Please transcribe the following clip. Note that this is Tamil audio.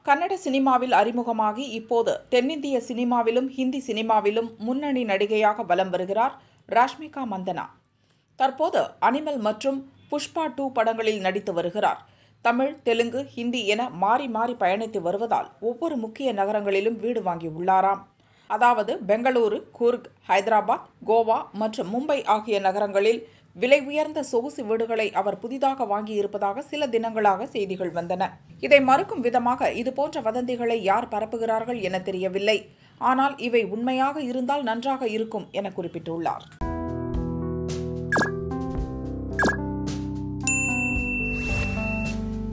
கன்னட சினிமாவில் அறிமுகமாகி இப்போது தென்னிந்திய சினிமாவிலும் ஹிந்தி சினிமாவிலும் முன்னணி நடிகையாக வலம் வருகிறார் ராஷ்மிகா மந்தனா தற்போது அனிமல் மற்றும் புஷ்பா டூ படங்களில் நடித்து வருகிறார் தமிழ் தெலுங்கு ஹிந்தி என மாறி மாறி பயணித்து வருவதால் ஒவ்வொரு முக்கிய நகரங்களிலும் வீடு வாங்கியுள்ளாராம் அதாவது பெங்களூரு கூர்க் ஹைதராபாத் கோவா மற்றும் மும்பை ஆகிய நகரங்களில் விலை உயர்ந்த சொகுசு வீடுகளை அவர் புதிதாக வாங்கியிருப்பதாக சில தினங்களாக செய்திகள் வந்தன இதை மறுக்கும் விதமாக இதுபோன்ற வதந்திகளை யார் பரப்புகிறார்கள் என தெரியவில்லை ஆனால் இவை உண்மையாக இருந்தால் நன்றாக இருக்கும் என குறிப்பிட்டுள்ளார்